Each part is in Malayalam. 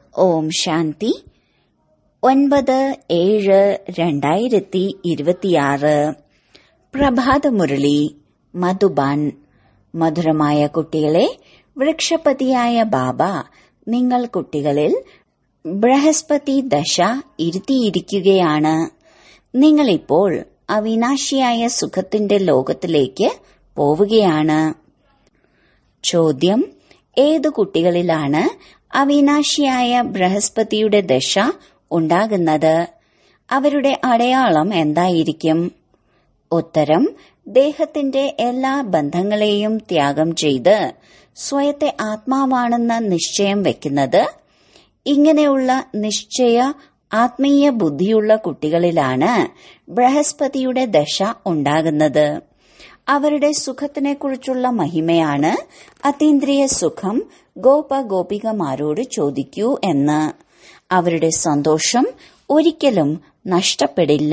ഓം ശാന്തി ഒൻപത് ഏഴ് രണ്ടായിരത്തി ഇരുപത്തിയാറ് പ്രഭാതമുരളി മധുബാൻ മധുരമായ കുട്ടികളെ വൃക്ഷപതിയായ ബാബ നിങ്ങൾ കുട്ടികളിൽ ബൃഹസ്പതി ദശ ഇരുത്തിയിരിക്കുകയാണ് നിങ്ങളിപ്പോൾ അവിനാശിയായ സുഖത്തിന്റെ ലോകത്തിലേക്ക് പോവുകയാണ് ചോദ്യം ഏതു കുട്ടികളിലാണ് അവിനാശിയായ ബൃഹസ്പതിയുടെ ദശ ഉണ്ടാകുന്നത് അവരുടെ അടയാളം എന്തായിരിക്കും ഉത്തരം ദേഹത്തിന്റെ എല്ലാ ബന്ധങ്ങളെയും ത്യാഗം ചെയ്ത് സ്വയത്തെ ആത്മാവാണെന്ന നിശ്ചയം വെക്കുന്നത് ഇങ്ങനെയുള്ള നിശ്ചയ ആത്മീയ ബുദ്ധിയുള്ള കുട്ടികളിലാണ് ബൃഹസ്പതിയുടെ ദശ ഉണ്ടാകുന്നത് അവരുടെ സുഖത്തിനെക്കുറിച്ചുള്ള മഹിമയാണ് അതീന്ദ്രിയ സുഖം ഗോപ ഗോപികമാരോട് ചോദിക്കൂ എന്ന് അവരുടെ സന്തോഷം ഒരിക്കലും നഷ്ടപ്പെടില്ല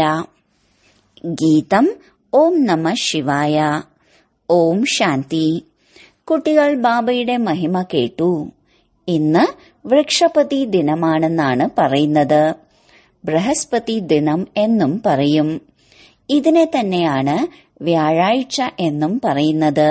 ഗീതം ഓം നമ ശിവായ ഓം ശാന്തി കുട്ടികൾ ബാബയുടെ മഹിമ കേട്ടു ഇന്ന് വൃക്ഷപതി ദിനമാണെന്നാണ് പറയുന്നത് ബൃഹസ്പതി ദിനം എന്നും പറയും ഇതിനെ തന്നെയാണ് വ്യാഴാഴ്ച എന്നും പറയുന്നത്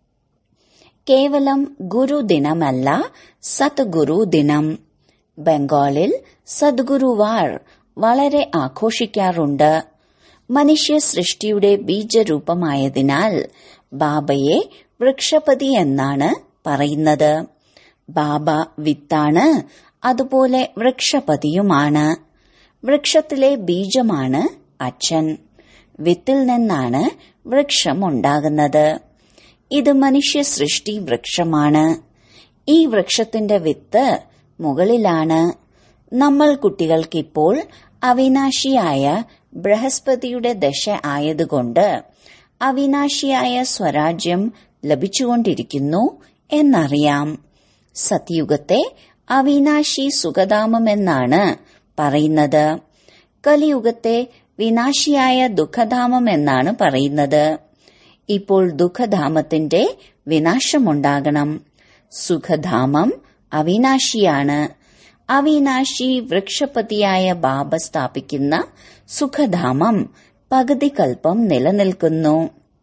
കേവലം ഗുരുദിനമല്ല സത്ഗുരു ദിനം ബംഗാളിൽ സദ്ഗുരുവാർ വളരെ ആഘോഷിക്കാറുണ്ട് മനുഷ്യ സൃഷ്ടിയുടെ ബീജരൂപമായതിനാൽ ബാബയെ വൃക്ഷപതി എന്നാണ് പറയുന്നത് ബാബ വിത്താണ് അതുപോലെ വൃക്ഷപതിയുമാണ് വൃക്ഷത്തിലെ ബീജമാണ് അച്ഛൻ വിത്തിൽ നിന്നാണ് വൃക്ഷമുണ്ടാകുന്നത് ഇത് മനുഷ്യ സൃഷ്ടി വൃക്ഷമാണ് ഈ വൃക്ഷത്തിന്റെ വിത്ത് മുകളിലാണ് നമ്മൾ കുട്ടികൾക്കിപ്പോൾ അവിനാശിയായ ബൃഹസ്പതിയുടെ ദശ ആയതുകൊണ്ട് അവിനാശിയായ സ്വരാജ്യം ലഭിച്ചുകൊണ്ടിരിക്കുന്നു എന്നറിയാം സത്യുഗത്തെ അവിനാശി സുഖധാമമെന്നാണ് പറയുന്നത് കലിയുഗത്തെ വിനാശിയായ ദുഃഖധാമം എന്നാണ് പറയുന്നത് ഇപ്പോൾ ദുഃഖധാമത്തിന്റെ വിനാശമുണ്ടാകണം സുഖധാമം അവിനാശിയാണ് അവിനാശി വൃക്ഷപതിയായ ബാബ സ്ഥാപിക്കുന്ന സുഖധാമം പകുതി കൽപ്പം നിലനിൽക്കുന്നു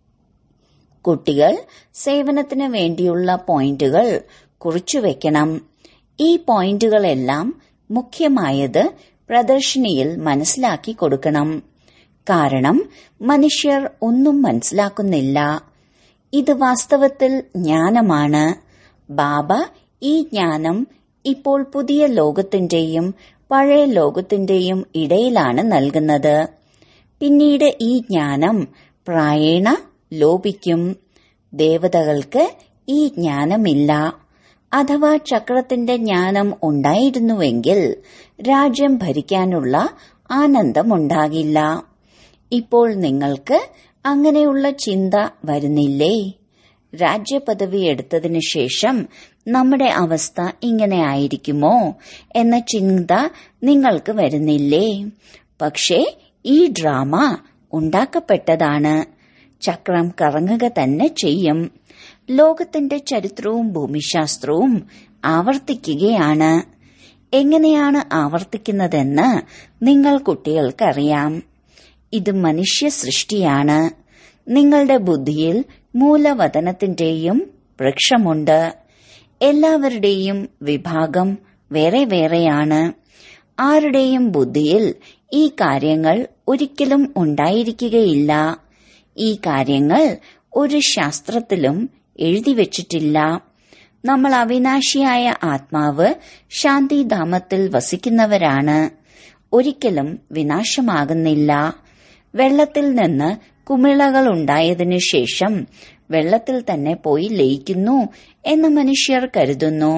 കുട്ടികൾ സേവനത്തിന് വേണ്ടിയുള്ള പോയിന്റുകൾ കുറിച്ചുവെക്കണം ഈ പോയിന്റുകളെല്ലാം മുഖ്യമായത് പ്രദർശിനിയിൽ മനസ്സിലാക്കി കൊടുക്കണം കാരണം മനുഷ്യർ ഒന്നും മനസ്സിലാക്കുന്നില്ല ഇത് വാസ്തവത്തിൽ ജ്ഞാനമാണ് ബാബ ഈ ജ്ഞാനം ഇപ്പോൾ പുതിയ ലോകത്തിന്റെയും പഴയ ലോകത്തിന്റെയും ഇടയിലാണ് നൽകുന്നത് പിന്നീട് ഈ ജ്ഞാനം പ്രായേണ ലോപിക്കും ദേവതകൾക്ക് ഈ ജ്ഞാനമില്ല അഥവാ ചക്രത്തിന്റെ ജ്ഞാനം ഉണ്ടായിരുന്നുവെങ്കിൽ രാജ്യം ഭരിക്കാനുള്ള ആനന്ദമുണ്ടാകില്ല ഇപ്പോൾ നിങ്ങൾക്ക് അങ്ങനെയുള്ള ചിന്ത വരുന്നില്ലേ രാജ്യപദവി എടുത്തതിനു ശേഷം നമ്മുടെ അവസ്ഥ ഇങ്ങനെ ആയിരിക്കുമോ എന്ന ചിന്ത നിങ്ങൾക്ക് വരുന്നില്ലേ പക്ഷേ ഈ ഡ്രാമ ഉണ്ടാക്കപ്പെട്ടതാണ് ചക്രം കറങ്ങുക തന്നെ ചെയ്യും ലോകത്തിന്റെ ചരിത്രവും ഭൂമിശാസ്ത്രവും ആവർത്തിക്കുകയാണ് എങ്ങനെയാണ് ആവർത്തിക്കുന്നതെന്ന് നിങ്ങൾ കുട്ടികൾക്കറിയാം ഇത് മനുഷ്യ സൃഷ്ടിയാണ് നിങ്ങളുടെ ബുദ്ധിയിൽ മൂലവതനത്തിന്റെയും വൃക്ഷമുണ്ട് എല്ലാവരുടെയും വിഭാഗം വേറെ വേറെയാണ് ആരുടെയും ബുദ്ധിയിൽ ഈ കാര്യങ്ങൾ ഒരിക്കലും ഉണ്ടായിരിക്കുകയില്ല ഈ കാര്യങ്ങൾ ഒരു ശാസ്ത്രത്തിലും എഴുതിവച്ചിട്ടില്ല നമ്മൾ അവിനാശിയായ ആത്മാവ് ശാന്തിധാമത്തിൽ വസിക്കുന്നവരാണ് ഒരിക്കലും വിനാശമാകുന്നില്ല വെള്ളത്തിൽ നിന്ന് കുമിളകൾ ഉണ്ടായതിനു ശേഷം വെള്ളത്തിൽ തന്നെ പോയി ലയിക്കുന്നു എന്ന് മനുഷ്യർ കരുതുന്നു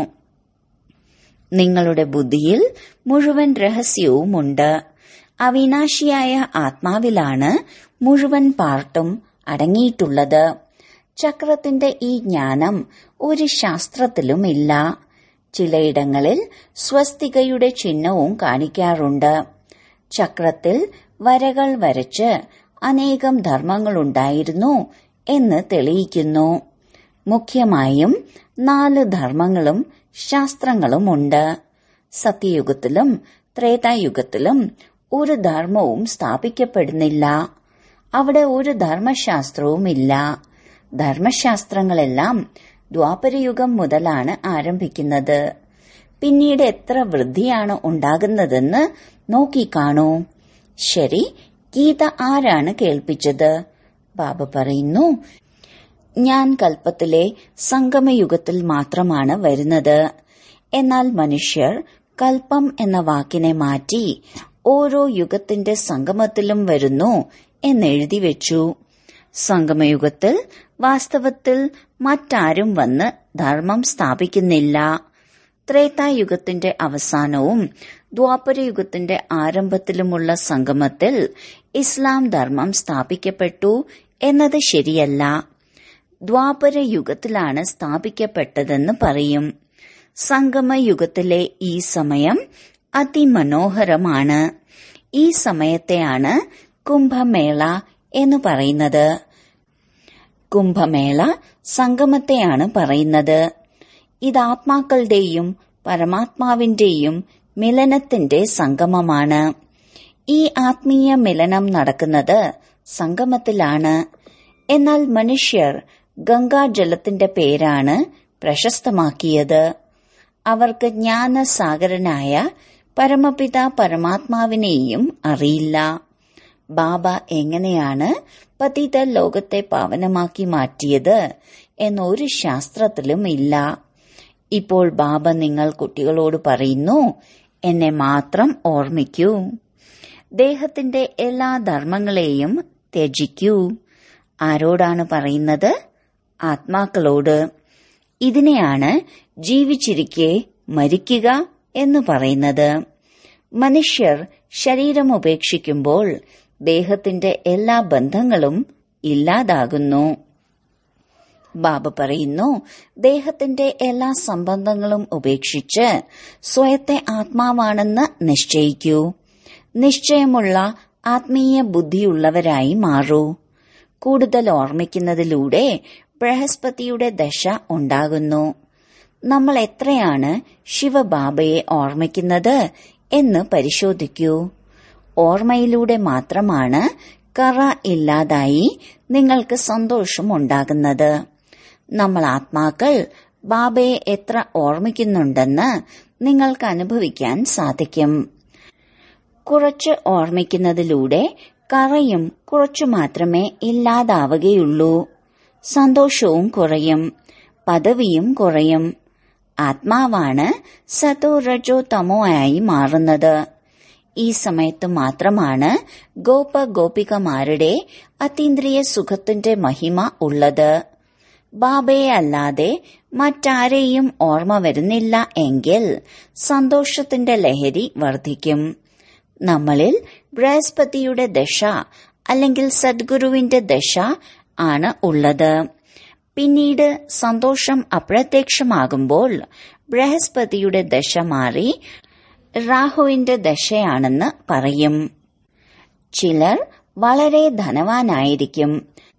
നിങ്ങളുടെ ബുദ്ധിയിൽ മുഴുവൻ രഹസ്യവുമുണ്ട് അവിനാശിയായ ആത്മാവിലാണ് മുഴുവൻ പാർട്ടും അടങ്ങിയിട്ടുള്ളത് ചക്രത്തിന്റെ ഈ ജ്ഞാനം ഒരു ശാസ്ത്രത്തിലുമില്ല ചിലയിടങ്ങളിൽ സ്വസ്തികയുടെ ചിഹ്നവും കാണിക്കാറുണ്ട് ചക്രത്തിൽ വരകൾ വരച്ച് അനേകം ധർമ്മങ്ങളുണ്ടായിരുന്നു എന്ന് തെളിയിക്കുന്നു മുഖ്യമായും നാല് ധർമ്മങ്ങളും ശാസ്ത്രങ്ങളുമുണ്ട് സത്യയുഗത്തിലും ത്രേതായുഗത്തിലും ഒരു ധർമ്മവും സ്ഥാപിക്കപ്പെടുന്നില്ല അവിടെ ഒരു ധർമ്മശാസ്ത്രവുമില്ല ധർമ്മശാസ്ത്രങ്ങളെല്ലാം ദ്വാപരയുഗം മുതലാണ് ആരംഭിക്കുന്നത് പിന്നീട് എത്ര വൃദ്ധിയാണ് ഉണ്ടാകുന്നതെന്ന് നോക്കിക്കാണൂ ശരി ഗീത ആരാണ് കേൾപ്പിച്ചത് ബാബ പറയുന്നു ഞാൻ കൽപ്പത്തിലെ സംഗമയുഗത്തിൽ മാത്രമാണ് വരുന്നത് എന്നാൽ മനുഷ്യർ കൽപ്പം എന്ന വാക്കിനെ മാറ്റി ഓരോ യുഗത്തിന്റെ സംഗമത്തിലും വരുന്നു എന്നെഴുതി വെച്ചു സംഗമയുഗത്തിൽ വാസ്തവത്തിൽ മറ്റാരും വന്ന് ധർമ്മം സ്ഥാപിക്കുന്നില്ല ത്രേതായുഗത്തിന്റെ അവസാനവും ദ്വാപരയുഗത്തിന്റെ ആരംഭത്തിലുമുള്ള സംഗമത്തിൽ ഇസ്ലാം ധർമ്മം സ്ഥാപിക്കപ്പെട്ടു എന്നത് ശരിയല്ല ദ്വാപരയുഗത്തിലാണ് സ്ഥാപിക്കപ്പെട്ടതെന്ന് പറയും സംഗമയുഗത്തിലെ ഈ സമയം അതിമനോഹരമാണ് ഈ സമയത്തെയാണ് കുംഭമേള എന്ന് പറയുന്നത് കുംഭമേള സംഗമത്തെയാണ് പറയുന്നത് ഇത് ആത്മാക്കളുടെയും പരമാത്മാവിന്റെയും മിലനത്തിന്റെ സംഗമമാണ് ഈ ആത്മീയ മിലനം നടക്കുന്നത് സംഗമത്തിലാണ് എന്നാൽ മനുഷ്യർ ഗംഗാജലത്തിന്റെ പേരാണ് പ്രശസ്തമാക്കിയത് അവർക്ക് ജ്ഞാനസാഗരനായ പരമപിത പരമാത്മാവിനെയും അറിയില്ല ബാബ എങ്ങനെയാണ് പതിത ലോകത്തെ പാവനമാക്കി മാറ്റിയത് എന്നൊരു ശാസ്ത്രത്തിലും ഇല്ല ഇപ്പോൾ ബാബ നിങ്ങൾ കുട്ടികളോട് പറയുന്നു എന്നെ മാത്രം ഓർമ്മിക്കൂ ദേഹത്തിന്റെ എല്ലാ ധർമ്മങ്ങളെയും ത്യജിക്കൂ ആരോടാണ് പറയുന്നത് ആത്മാക്കളോട് ഇതിനെയാണ് ജീവിച്ചിരിക്കെ മരിക്കുക എന്ന് പറയുന്നത് മനുഷ്യർ ശരീരം ഉപേക്ഷിക്കുമ്പോൾ ദേഹത്തിന്റെ എല്ലാ ബന്ധങ്ങളും ഇല്ലാതാകുന്നു ബാബ പറയുന്നു ദേഹത്തിന്റെ എല്ലാ സംബന്ധങ്ങളും ഉപേക്ഷിച്ച് സ്വയത്തെ ആത്മാവാണെന്ന് നിശ്ചയിക്കൂ നിശ്ചയമുള്ള ആത്മീയ ബുദ്ധിയുള്ളവരായി മാറൂ കൂടുതൽ ഓർമ്മിക്കുന്നതിലൂടെ ബൃഹസ്പതിയുടെ ദശ ഉണ്ടാകുന്നു നമ്മൾ എത്രയാണ് ശിവബാബയെ ഓർമ്മിക്കുന്നത് എന്ന് പരിശോധിക്കൂ ഓർമ്മയിലൂടെ മാത്രമാണ് കറ ഇല്ലാതായി നിങ്ങൾക്ക് സന്തോഷം ഉണ്ടാകുന്നത് നമ്മൾ ആത്മാക്കൾ ബാബയെ എത്ര ഓർമ്മിക്കുന്നുണ്ടെന്ന് നിങ്ങൾക്ക് അനുഭവിക്കാൻ സാധിക്കും കുറച്ച് ഓർമ്മിക്കുന്നതിലൂടെ കറയും കുറച്ചു മാത്രമേ ഇല്ലാതാവുകയുള്ളൂ സന്തോഷവും കുറയും പദവിയും കുറയും ആത്മാവാണ് സതോ രജോ തമോ ആയി മാറുന്നത് ഈ സമയത്ത് മാത്രമാണ് ഗോപ ഗോപികമാരുടെ അതീന്ദ്രിയ സുഖത്തിന്റെ മഹിമ ഉള്ളത് ബാബയെ അല്ലാതെ മറ്റാരെയും ഓർമ്മ വരുന്നില്ല എങ്കിൽ സന്തോഷത്തിന്റെ ലഹരി വർദ്ധിക്കും നമ്മളിൽ ബൃഹസ്പതിയുടെ ദശ അല്ലെങ്കിൽ സദ്ഗുരുവിന്റെ ദശ ആണ് ഉള്ളത് പിന്നീട് സന്തോഷം അപ്രത്യക്ഷമാകുമ്പോൾ ബൃഹസ്പതിയുടെ ദശ മാറി രാഹുവിന്റെ ദശയാണെന്ന് പറയും ചിലർ വളരെ ധനവാനായിരിക്കും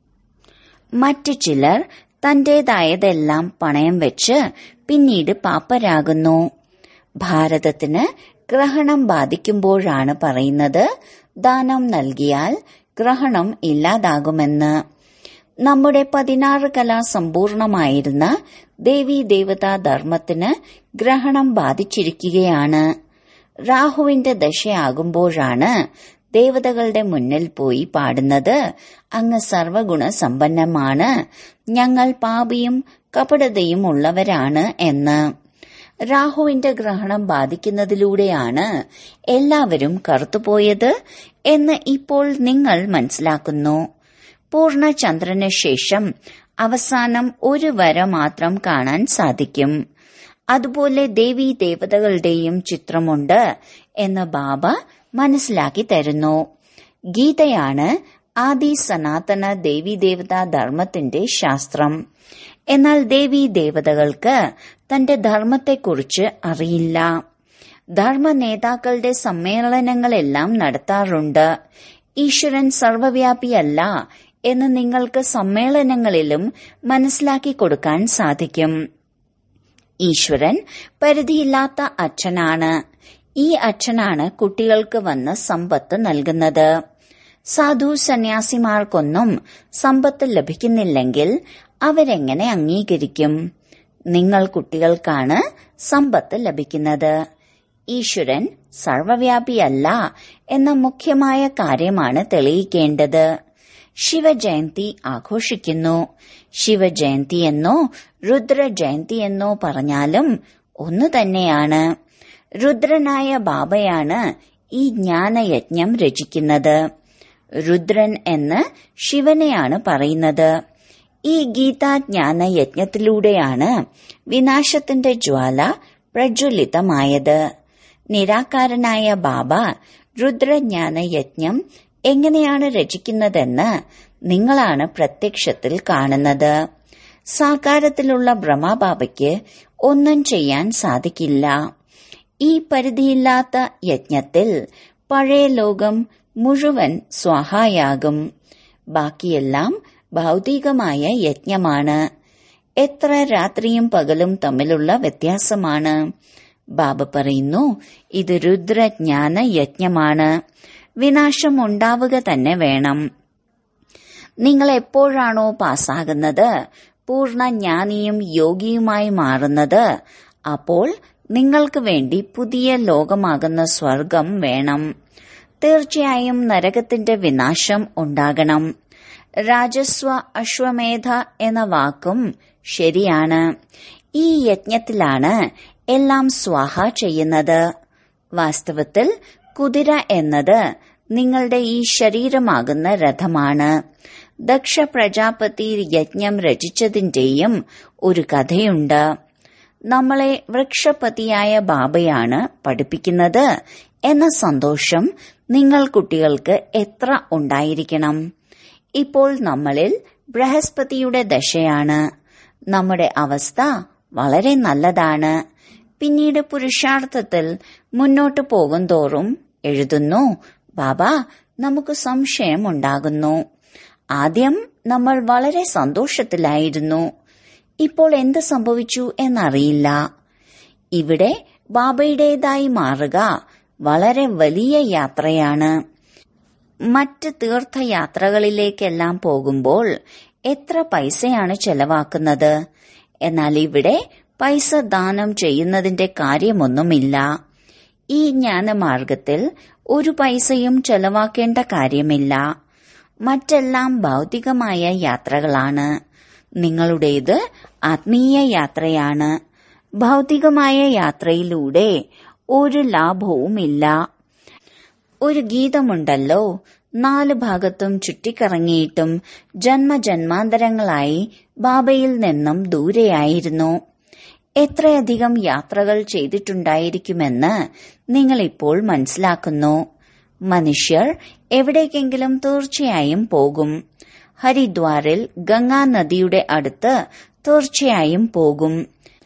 മറ്റു ചിലർ തന്റേതായതെല്ലാം പണയം വെച്ച് പിന്നീട് പാപ്പരാകുന്നു ഭാരതത്തിന് ഗ്രഹണം ബാധിക്കുമ്പോഴാണ് പറയുന്നത് ദാനം നൽകിയാൽ ഗ്രഹണം ഇല്ലാതാകുമെന്ന് നമ്മുടെ പതിനാറ് കല സമ്പൂർണമായിരുന്ന ദേവി ദേവതാ ധർമ്മത്തിന് ഗ്രഹണം ബാധിച്ചിരിക്കുകയാണ് രാഹുവിന്റെ ദശയാകുമ്പോഴാണ് ദേവതകളുടെ മുന്നിൽ പോയി പാടുന്നത് അങ്ങ് സർവഗുണ സമ്പന്നമാണ് ഞങ്ങൾ പാപിയും കപടതയും ഉള്ളവരാണ് എന്ന് രാഹുവിന്റെ ഗ്രഹണം ബാധിക്കുന്നതിലൂടെയാണ് എല്ലാവരും കറുത്തുപോയത് എന്ന് ഇപ്പോൾ നിങ്ങൾ മനസ്സിലാക്കുന്നു പൂർണ്ണ ചന്ദ്രന് ശേഷം അവസാനം ഒരു വര മാത്രം കാണാൻ സാധിക്കും അതുപോലെ ദേവീ ദേവതകളുടെയും ചിത്രമുണ്ട് എന്ന് ബാബ മനസ്സിലാക്കി തരുന്നു ഗീതയാണ് ആദി സനാതന ദേവീ ദേവതാ ധർമ്മത്തിന്റെ ശാസ്ത്രം എന്നാൽ ദേവീ ദേവതകൾക്ക് തന്റെ ധർമ്മത്തെക്കുറിച്ച് അറിയില്ല ധർമ്മ നേതാക്കളുടെ സമ്മേളനങ്ങളെല്ലാം നടത്താറുണ്ട് ഈശ്വരൻ സർവവ്യാപിയല്ല എന്ന് നിങ്ങൾക്ക് സമ്മേളനങ്ങളിലും മനസ്സിലാക്കി കൊടുക്കാൻ സാധിക്കും ഈശ്വരൻ പരിധിയില്ലാത്ത അച്ഛനാണ് ഈ അച്ഛനാണ് കുട്ടികൾക്ക് വന്ന് സമ്പത്ത് നൽകുന്നത് സാധു സന്യാസിമാർക്കൊന്നും സമ്പത്ത് ലഭിക്കുന്നില്ലെങ്കിൽ അവരെങ്ങനെ അംഗീകരിക്കും നിങ്ങൾ കുട്ടികൾക്കാണ് സമ്പത്ത് ലഭിക്കുന്നത് ഈശ്വരൻ സർവവ്യാപിയല്ല എന്ന മുഖ്യമായ കാര്യമാണ് തെളിയിക്കേണ്ടത് ശിവജയന്തി ആഘോഷിക്കുന്നു ശിവജയന്തി എന്നോ രുദ്രജയന്തി എന്നോ പറഞ്ഞാലും ഒന്നു തന്നെയാണ് രുദ്രനായ ബാബയാണ് ഈ ജ്ഞാനയജ്ഞം രചിക്കുന്നത് രുദ്രൻ എന്ന് ശിവനെയാണ് പറയുന്നത് ഈ ഗീതാജ്ഞാന യജ്ഞത്തിലൂടെയാണ് വിനാശത്തിന്റെ ജ്വാല പ്രജ്വലിതമായത് നിരാകാരനായ ബാബ രുദ്രജ്ഞാന യജ്ഞം എങ്ങനെയാണ് രചിക്കുന്നതെന്ന് നിങ്ങളാണ് പ്രത്യക്ഷത്തിൽ കാണുന്നത് സാകാരത്തിലുള്ള ബ്രഹ്മബാബയ്ക്ക് ഒന്നും ചെയ്യാൻ സാധിക്കില്ല ഈ പരിധിയില്ലാത്ത യജ്ഞത്തിൽ പഴയ ലോകം മുഴുവൻ സ്വാഹായാകും ബാക്കിയെല്ലാം ഭൗതികമായ യജ്ഞമാണ് എത്ര രാത്രിയും പകലും തമ്മിലുള്ള വ്യത്യാസമാണ് ബാബ പറയുന്നു ഇത് രുദ്രജ്ഞാന യജ്ഞമാണ് വിനാശം ഉണ്ടാവുക തന്നെ വേണം നിങ്ങൾ എപ്പോഴാണോ പാസ്സാകുന്നത് പൂർണ്ണ ജ്ഞാനിയും യോഗിയുമായി മാറുന്നത് അപ്പോൾ നിങ്ങൾക്ക് വേണ്ടി പുതിയ ലോകമാകുന്ന സ്വർഗം വേണം തീർച്ചയായും നരകത്തിന്റെ വിനാശം ഉണ്ടാകണം രാജസ്വ അശ്വമേധ എന്ന വാക്കും ശരിയാണ് ഈ യജ്ഞത്തിലാണ് എല്ലാം സ്വാഹ ചെയ്യുന്നത് വാസ്തവത്തിൽ കുതിര എന്നത് നിങ്ങളുടെ ഈ ശരീരമാകുന്ന രഥമാണ് ദക്ഷ പ്രജാപതി യജ്ഞം രചിച്ചതിന്റെയും ഒരു കഥയുണ്ട് നമ്മളെ വൃക്ഷപതിയായ ബാബയാണ് പഠിപ്പിക്കുന്നത് എന്ന സന്തോഷം നിങ്ങൾ കുട്ടികൾക്ക് എത്ര ഉണ്ടായിരിക്കണം ഇപ്പോൾ നമ്മളിൽ ബൃഹസ്പതിയുടെ ദശയാണ് നമ്മുടെ അവസ്ഥ വളരെ നല്ലതാണ് പിന്നീട് പുരുഷാർത്ഥത്തിൽ മുന്നോട്ടു പോകുന്തോറും എഴുതുന്നു ബാബ നമുക്ക് സംശയം ഉണ്ടാകുന്നു ആദ്യം നമ്മൾ വളരെ സന്തോഷത്തിലായിരുന്നു ഇപ്പോൾ എന്ത് സംഭവിച്ചു എന്നറിയില്ല ഇവിടെ ബാബയുടേതായി മാറുക വളരെ വലിയ യാത്രയാണ് മറ്റ് തീർത്ഥയാത്രകളിലേക്കെല്ലാം പോകുമ്പോൾ എത്ര പൈസയാണ് ചെലവാക്കുന്നത് എന്നാൽ ഇവിടെ പൈസ ദാനം ചെയ്യുന്നതിന്റെ കാര്യമൊന്നുമില്ല ഈ ജ്ഞാനമാർഗത്തിൽ ഒരു പൈസയും ചെലവാക്കേണ്ട കാര്യമില്ല മറ്റെല്ലാം ഭൗതികമായ യാത്രകളാണ് നിങ്ങളുടേത് ആത്മീയ യാത്രയാണ് ഭൗതികമായ യാത്രയിലൂടെ ഒരു ലാഭവുമില്ല ഒരു ഗീതമുണ്ടല്ലോ നാല് ഭാഗത്തും ചുറ്റിക്കറങ്ങിയിട്ടും ജന്മജന്മാന്തരങ്ങളായി ബാബയിൽ നിന്നും ദൂരെയായിരുന്നു എത്രയധികം യാത്രകൾ ചെയ്തിട്ടുണ്ടായിരിക്കുമെന്ന് നിങ്ങൾ ഇപ്പോൾ മനസ്സിലാക്കുന്നു മനുഷ്യർ എവിടേക്കെങ്കിലും തീർച്ചയായും പോകും ഹരിദ്വാറിൽ ഗംഗാ നദിയുടെ അടുത്ത് തീർച്ചയായും പോകും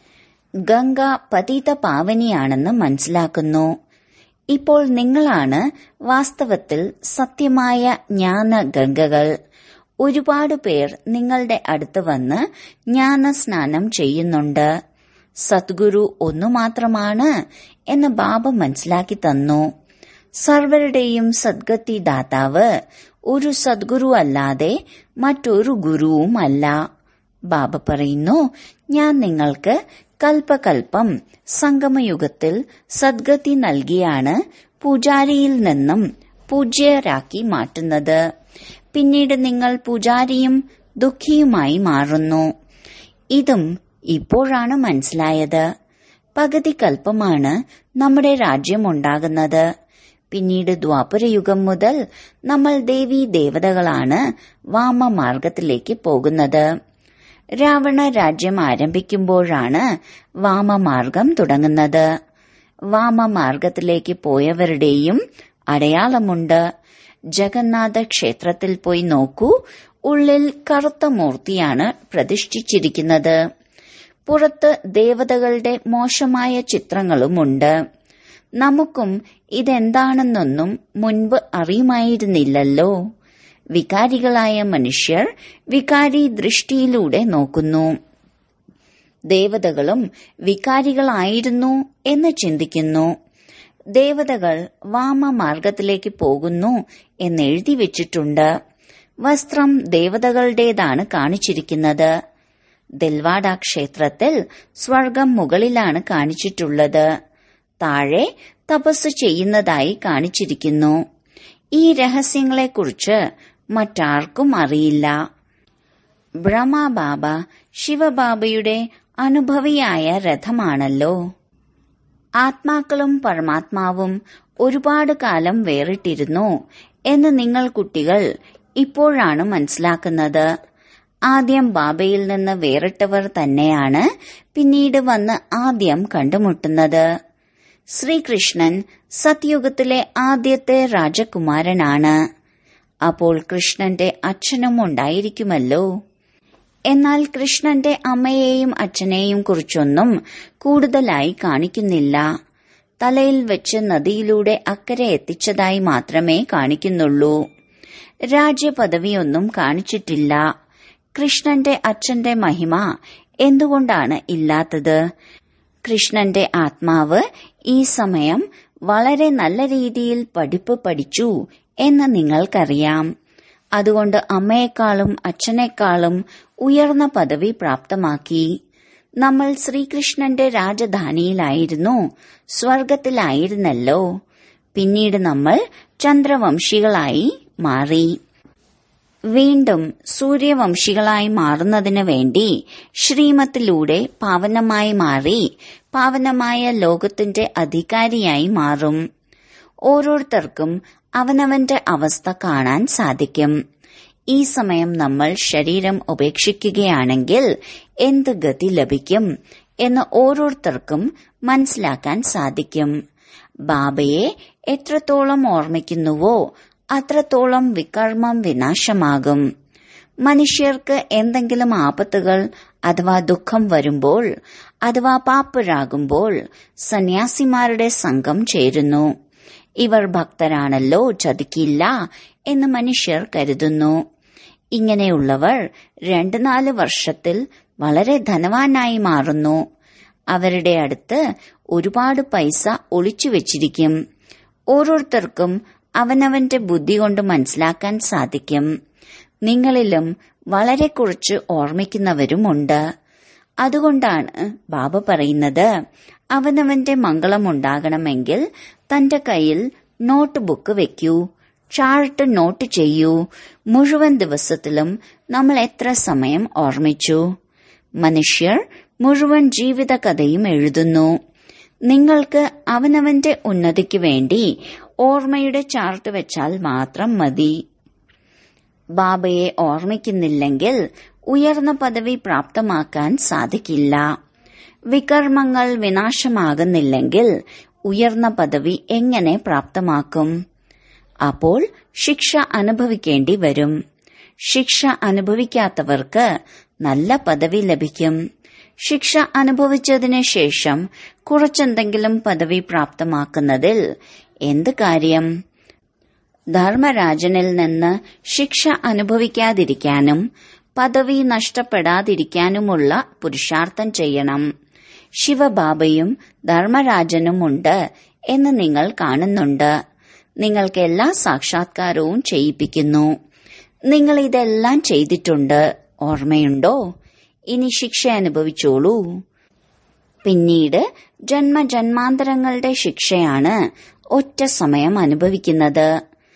ഗംഗ പതിത പാവനിയാണെന്ന് മനസ്സിലാക്കുന്നു ഇപ്പോൾ നിങ്ങളാണ് വാസ്തവത്തിൽ സത്യമായ ജ്ഞാന ഗംഗകൾ ഒരുപാട് പേർ നിങ്ങളുടെ അടുത്ത് വന്ന് ജ്ഞാനസ്നാനം ചെയ്യുന്നുണ്ട് സദ്ഗുരു ഒന്നു മാത്രമാണ് എന്ന് ബാബ മനസ്സിലാക്കി തന്നു സർവരുടെയും സദ്ഗതി ദാതാവ് ഒരു സദ്ഗുരു അല്ലാതെ മറ്റൊരു ഗുരുവുമല്ല ബാബ പറയുന്നു ഞാൻ നിങ്ങൾക്ക് കൽപ്പകൽപ്പം സംഗമയുഗത്തിൽ സദ്ഗതി നൽകിയാണ് പൂജാരിയിൽ നിന്നും പൂജ്യരാക്കി മാറ്റുന്നത് പിന്നീട് നിങ്ങൾ പൂജാരിയും ദുഃഖിയുമായി മാറുന്നു ഇതും ഇപ്പോഴാണ് മനസ്സിലായത് പകുതി കൽപ്പമാണ് നമ്മുടെ രാജ്യമുണ്ടാകുന്നത് പിന്നീട് ദ്വാപരയുഗം മുതൽ നമ്മൾ ദേവീ ദേവതകളാണ് വാമമാർഗത്തിലേക്ക് പോകുന്നത് രാവണ രാജ്യം ആരംഭിക്കുമ്പോഴാണ് വാമമാർഗം തുടങ്ങുന്നത് വാമമാർഗത്തിലേക്ക് പോയവരുടെയും അടയാളമുണ്ട് ജഗന്നാഥ ക്ഷേത്രത്തിൽ പോയി നോക്കൂ ഉള്ളിൽ കറുത്ത മൂർത്തിയാണ് പ്രതിഷ്ഠിച്ചിരിക്കുന്നത് പുറത്ത് ദേവതകളുടെ മോശമായ ചിത്രങ്ങളുമുണ്ട് നമുക്കും ഇതെന്താണെന്നൊന്നും മുൻപ് അറിയുമായിരുന്നില്ലല്ലോ വികാരികളായ മനുഷ്യർ വികാരി ദൃഷ്ടിയിലൂടെ നോക്കുന്നു ദേവതകളും വികാരികളായിരുന്നു എന്ന് ചിന്തിക്കുന്നു ദേവതകൾ വാമമാർഗത്തിലേക്ക് പോകുന്നു എന്നെഴുതി വെച്ചിട്ടുണ്ട് വസ്ത്രം ദേവതകളുടേതാണ് കാണിച്ചിരിക്കുന്നത് ദിൽവാഡ ക്ഷേത്രത്തിൽ സ്വർഗം മുകളിലാണ് കാണിച്ചിട്ടുള്ളത് താഴെ തപസ് ചെയ്യുന്നതായി കാണിച്ചിരിക്കുന്നു ഈ രഹസ്യങ്ങളെക്കുറിച്ച് മറ്റാർക്കും അറിയില്ല ബ്രഹ്മബാബ ശിവബാബയുടെ അനുഭവിയായ രഥമാണല്ലോ ആത്മാക്കളും പരമാത്മാവും ഒരുപാട് കാലം വേറിട്ടിരുന്നു എന്ന് നിങ്ങൾ കുട്ടികൾ ഇപ്പോഴാണ് മനസ്സിലാക്കുന്നത് ആദ്യം ബാബയിൽ നിന്ന് വേറിട്ടവർ തന്നെയാണ് പിന്നീട് വന്ന് ആദ്യം കണ്ടുമുട്ടുന്നത് ശ്രീകൃഷ്ണൻ സത്യുഗത്തിലെ ആദ്യത്തെ രാജകുമാരനാണ് അപ്പോൾ കൃഷ്ണന്റെ അച്ഛനും ഉണ്ടായിരിക്കുമല്ലോ എന്നാൽ കൃഷ്ണന്റെ അമ്മയെയും അച്ഛനെയും കുറിച്ചൊന്നും കൂടുതലായി കാണിക്കുന്നില്ല തലയിൽ വെച്ച് നദിയിലൂടെ അക്കരെ എത്തിച്ചതായി മാത്രമേ കാണിക്കുന്നുള്ളൂ രാജ്യപദവിയൊന്നും കാണിച്ചിട്ടില്ല കൃഷ്ണന്റെ അച്ഛന്റെ മഹിമ എന്തുകൊണ്ടാണ് ഇല്ലാത്തത് കൃഷ്ണന്റെ ആത്മാവ് ഈ സമയം വളരെ നല്ല രീതിയിൽ പഠിപ്പ് പഠിച്ചു എന്ന് നിങ്ങൾക്കറിയാം അതുകൊണ്ട് അമ്മയെക്കാളും അച്ഛനേക്കാളും ഉയർന്ന പദവി പ്രാപ്തമാക്കി നമ്മൾ ശ്രീകൃഷ്ണന്റെ രാജധാനിയിലായിരുന്നു സ്വർഗത്തിലായിരുന്നല്ലോ പിന്നീട് നമ്മൾ ചന്ദ്രവംശികളായി മാറി വീണ്ടും സൂര്യവംശികളായി മാറുന്നതിന് വേണ്ടി ശ്രീമത്തിലൂടെ പാവനമായി മാറി പാവനമായ ലോകത്തിന്റെ അധികാരിയായി മാറും ഓരോരുത്തർക്കും അവനവന്റെ അവസ്ഥ കാണാൻ സാധിക്കും ഈ സമയം നമ്മൾ ശരീരം ഉപേക്ഷിക്കുകയാണെങ്കിൽ എന്ത് ഗതി ലഭിക്കും എന്ന് ഓരോരുത്തർക്കും മനസ്സിലാക്കാൻ സാധിക്കും ബാബയെ എത്രത്തോളം ഓർമ്മിക്കുന്നുവോ അത്രത്തോളം വികർമ്മം വിനാശമാകും മനുഷ്യർക്ക് എന്തെങ്കിലും ആപത്തുകൾ അഥവാ ദുഃഖം വരുമ്പോൾ അഥവാ പാപ്പരാകുമ്പോൾ സന്യാസിമാരുടെ സംഘം ചേരുന്നു ഇവർ ഭക്തരാണല്ലോ ചതിക്കില്ല എന്ന് മനുഷ്യർ കരുതുന്നു ഇങ്ങനെയുള്ളവർ രണ്ടു നാല് വർഷത്തിൽ വളരെ ധനവാനായി മാറുന്നു അവരുടെ അടുത്ത് ഒരുപാട് പൈസ ഒളിച്ചു വെച്ചിരിക്കും ഓരോരുത്തർക്കും അവനവന്റെ ബുദ്ധി കൊണ്ട് മനസ്സിലാക്കാൻ സാധിക്കും നിങ്ങളിലും വളരെ കുറച്ച് ഓർമ്മിക്കുന്നവരുമുണ്ട് അതുകൊണ്ടാണ് ബാബ പറയുന്നത് അവനവന്റെ മംഗളമുണ്ടാകണമെങ്കിൽ തന്റെ കയ്യിൽ നോട്ട് ബുക്ക് വെക്കൂ ചാർട്ട് നോട്ട് ചെയ്യൂ മുഴുവൻ ദിവസത്തിലും നമ്മൾ എത്ര സമയം ഓർമ്മിച്ചു മനുഷ്യർ മുഴുവൻ ജീവിതകഥയും എഴുതുന്നു നിങ്ങൾക്ക് അവനവന്റെ ഉന്നതിക്ക് വേണ്ടി ഓർമ്മയുടെ ചാർട്ട് വെച്ചാൽ മാത്രം മതി ബാബയെ ഓർമ്മിക്കുന്നില്ലെങ്കിൽ ഉയർന്ന പദവി പ്രാപ്തമാക്കാൻ സാധിക്കില്ല വികർമ്മങ്ങൾ വിനാശമാകുന്നില്ലെങ്കിൽ ഉയർന്ന പദവി എങ്ങനെ പ്രാപ്തമാക്കും അപ്പോൾ ശിക്ഷ അനുഭവിക്കേണ്ടി വരും ശിക്ഷ അനുഭവിക്കാത്തവർക്ക് നല്ല പദവി ലഭിക്കും ശിക്ഷ അനുഭവിച്ചതിന് ശേഷം കുറച്ചെന്തെങ്കിലും പദവി പ്രാപ്തമാക്കുന്നതിൽ എന്ത് കാര്യം ധർമ്മരാജനിൽ നിന്ന് ശിക്ഷ അനുഭവിക്കാതിരിക്കാനും പദവി നഷ്ടപ്പെടാതിരിക്കാനുമുള്ള പുരുഷാർത്ഥം ചെയ്യണം ശിവബാബയും ധർമ്മരാജനുമുണ്ട് എന്ന് നിങ്ങൾ കാണുന്നുണ്ട് നിങ്ങൾക്ക് എല്ലാ സാക്ഷാത്കാരവും ചെയ്യിപ്പിക്കുന്നു നിങ്ങൾ ഇതെല്ലാം ചെയ്തിട്ടുണ്ട് ഓർമ്മയുണ്ടോ ഇനി ശിക്ഷ അനുഭവിച്ചോളൂ പിന്നീട് ജന്മജന്മാന്തരങ്ങളുടെ ശിക്ഷയാണ് ഒറ്റ സമയം അനുഭവിക്കുന്നത്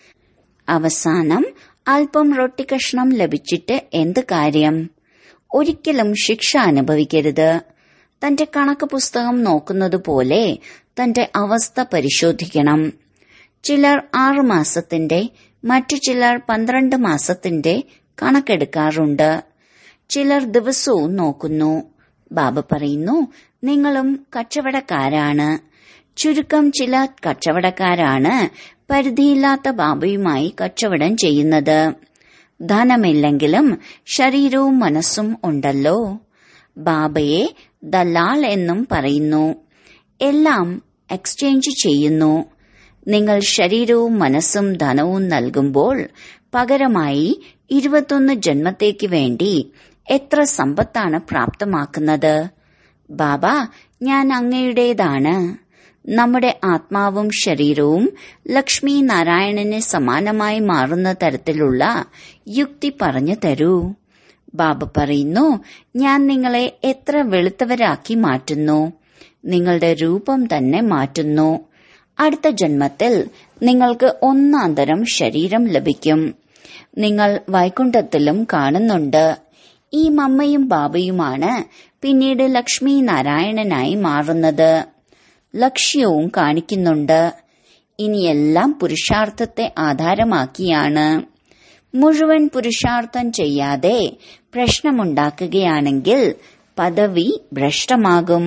അവസാനം അല്പം റൊട്ടിക്കഷ്ണം ലഭിച്ചിട്ട് എന്ത് കാര്യം ഒരിക്കലും ശിക്ഷ അനുഭവിക്കരുത് തന്റെ കണക്ക് പുസ്തകം നോക്കുന്നത് പോലെ തന്റെ അവസ്ഥ പരിശോധിക്കണം ചിലർ ആറു മാസത്തിന്റെ മറ്റു ചിലർ പന്ത്രണ്ട് മാസത്തിന്റെ കണക്കെടുക്കാറുണ്ട് ചിലർ ദിവസവും നോക്കുന്നു ബാബ പറയുന്നു നിങ്ങളും കച്ചവടക്കാരാണ് ചുരുക്കം ചില കച്ചവടക്കാരാണ് പരിധിയില്ലാത്ത ബാബയുമായി കച്ചവടം ചെയ്യുന്നത് ധനമില്ലെങ്കിലും ശരീരവും മനസ്സും ഉണ്ടല്ലോ ബാബയെ ദലാൽ എന്നും പറയുന്നു എല്ലാം എക്സ്ചേഞ്ച് ചെയ്യുന്നു നിങ്ങൾ ശരീരവും മനസ്സും ധനവും നൽകുമ്പോൾ പകരമായി ഇരുപത്തൊന്ന് ജന്മത്തേക്ക് വേണ്ടി എത്ര സമ്പത്താണ് പ്രാപ്തമാക്കുന്നത് ബാബ ഞാൻ അങ്ങയുടേതാണ് നമ്മുടെ ആത്മാവും ശരീരവും ലക്ഷ്മി നാരായണന് സമാനമായി മാറുന്ന തരത്തിലുള്ള യുക്തി പറഞ്ഞു തരൂ ബാബ പറയുന്നു ഞാൻ നിങ്ങളെ എത്ര വെളുത്തവരാക്കി മാറ്റുന്നു നിങ്ങളുടെ രൂപം തന്നെ മാറ്റുന്നു അടുത്ത ജന്മത്തിൽ നിങ്ങൾക്ക് ഒന്നാന്തരം ശരീരം ലഭിക്കും നിങ്ങൾ വൈകുണ്ഠത്തിലും കാണുന്നുണ്ട് ഈ മമ്മയും ബാബയുമാണ് പിന്നീട് ലക്ഷ്മി നാരായണനായി മാറുന്നത് ലക്ഷ്യവും കാണിക്കുന്നുണ്ട് ഇനിയെല്ലാം പുരുഷാർത്ഥത്തെ ആധാരമാക്കിയാണ് മുഴുവൻ പുരുഷാർത്ഥം ചെയ്യാതെ പ്രശ്നമുണ്ടാക്കുകയാണെങ്കിൽ പദവി ഭ്രഷ്ടമാകും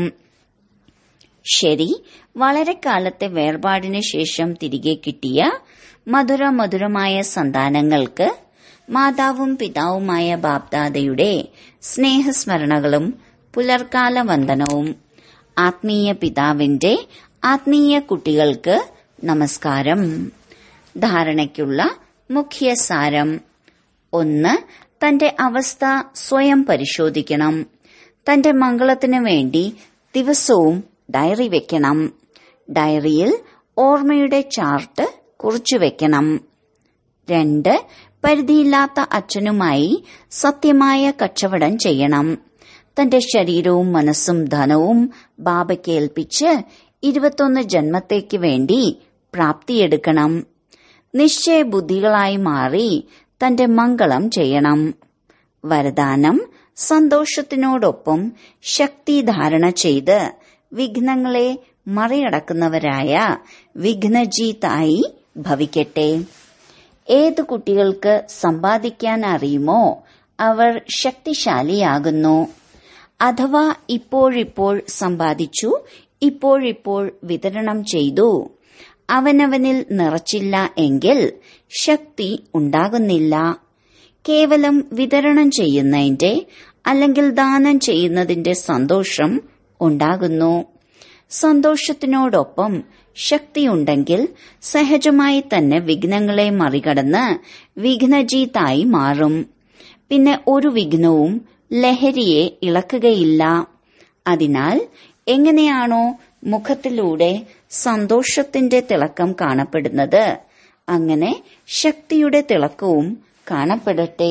ശരി വളരെ കാലത്തെ വേർപാടിന് ശേഷം തിരികെ കിട്ടിയ മധുര മധുരമായ സന്താനങ്ങൾക്ക് മാതാവും പിതാവുമായ ബാപ്ദാദയുടെ സ്നേഹസ്മരണകളും പുലർക്കാല വന്ദനവും ആത്മീയ പിതാവിന്റെ ആത്മീയ കുട്ടികൾക്ക് നമസ്കാരം ധാരണയ്ക്കുള്ള മുഖ്യ സാരം ഒന്ന് തന്റെ അവസ്ഥ സ്വയം പരിശോധിക്കണം തന്റെ മംഗളത്തിനു വേണ്ടി ദിവസവും ഡയറി വെക്കണം ഡയറിയിൽ ഓർമ്മയുടെ ചാർട്ട് കുറിച്ചു വെക്കണം രണ്ട് പരിധിയില്ലാത്ത അച്ഛനുമായി സത്യമായ കച്ചവടം ചെയ്യണം തന്റെ ശരീരവും മനസ്സും ധനവും ബാബയ്ക്ക് ഏൽപ്പിച്ച് ഇരുപത്തൊന്ന് ജന്മത്തേക്ക് വേണ്ടി പ്രാപ്തിയെടുക്കണം നിശ്ചയബുദ്ധികളായി മാറി തന്റെ മംഗളം ചെയ്യണം വരദാനം സന്തോഷത്തിനോടൊപ്പം ശക്തി ധാരണ ചെയ്ത് വിഘ്നങ്ങളെ മറികടക്കുന്നവരായ വിഘ്നജീതായി ഭവിക്കട്ടെ ഏത് കുട്ടികൾക്ക് സമ്പാദിക്കാൻ അറിയുമോ അവർ ശക്തിശാലിയാകുന്നു അഥവാ ഇപ്പോഴിപ്പോൾ സമ്പാദിച്ചു ഇപ്പോഴിപ്പോൾ വിതരണം ചെയ്തു അവനവനിൽ നിറച്ചില്ല എങ്കിൽ ശക്തി ഉണ്ടാകുന്നില്ല കേവലം വിതരണം ചെയ്യുന്നതിന്റെ അല്ലെങ്കിൽ ദാനം ചെയ്യുന്നതിന്റെ സന്തോഷം ഉണ്ടാകുന്നു സന്തോഷത്തിനോടൊപ്പം ശക്തിയുണ്ടെങ്കിൽ സഹജമായി തന്നെ വിഘ്നങ്ങളെ മറികടന്ന് വിഘ്നജീതായി മാറും പിന്നെ ഒരു വിഘ്നവും ലഹരിയെ ഇളക്കുകയില്ല അതിനാൽ എങ്ങനെയാണോ മുഖത്തിലൂടെ സന്തോഷത്തിന്റെ തിളക്കം കാണപ്പെടുന്നത് അങ്ങനെ ശക്തിയുടെ തിളക്കവും കാണപ്പെടട്ടെ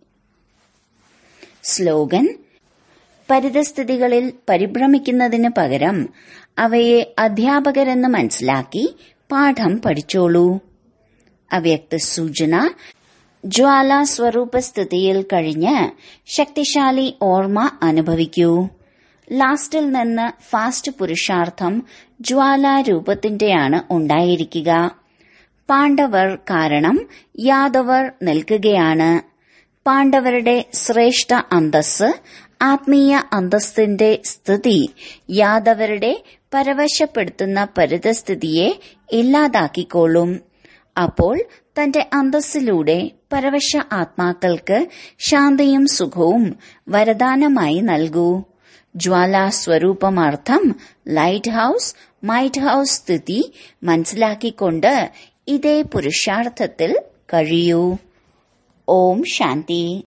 സ്ലോഗൻ പരിതസ്ഥിതികളിൽ പരിഭ്രമിക്കുന്നതിന് പകരം അവയെ അധ്യാപകരെന്ന് മനസ്സിലാക്കി പാഠം പഠിച്ചോളൂ അവ്യക്ത സൂചന ജ്വാല സ്വരൂപസ്ഥിതിയിൽ കഴിഞ്ഞ് ശക്തിശാലി ഓർമ്മ അനുഭവിക്കൂ ലാസ്റ്റിൽ നിന്ന് ഫാസ്റ്റ് പുരുഷാർത്ഥം ജ്വാലാരൂപത്തിന്റെയാണ് ഉണ്ടായിരിക്കുക പാണ്ഡവർ കാരണം യാദവർ നിൽക്കുകയാണ് പാണ്ഡവരുടെ ശ്രേഷ്ഠ അന്തസ് ആത്മീയ അന്തസ്സിന്റെ സ്ഥിതി യാദവരുടെ പരവശപ്പെടുത്തുന്ന പരിതസ്ഥിതിയെ ഇല്ലാതാക്കിക്കോളും അപ്പോൾ തന്റെ അന്തസ്സിലൂടെ പരവശ ആത്മാക്കൾക്ക് ശാന്തിയും സുഖവും വരദാനമായി നൽകൂ ജ്വാലാസ്വരൂപമാർത്ഥം ലൈറ്റ് ഹൌസ് മൈറ്റ് ഹൌസ് സ്ഥിതി മനസ്സിലാക്കിക്കൊണ്ട് ഇതേ പുരുഷാർത്ഥത്തിൽ കഴിയൂ ഓം ശാന്തി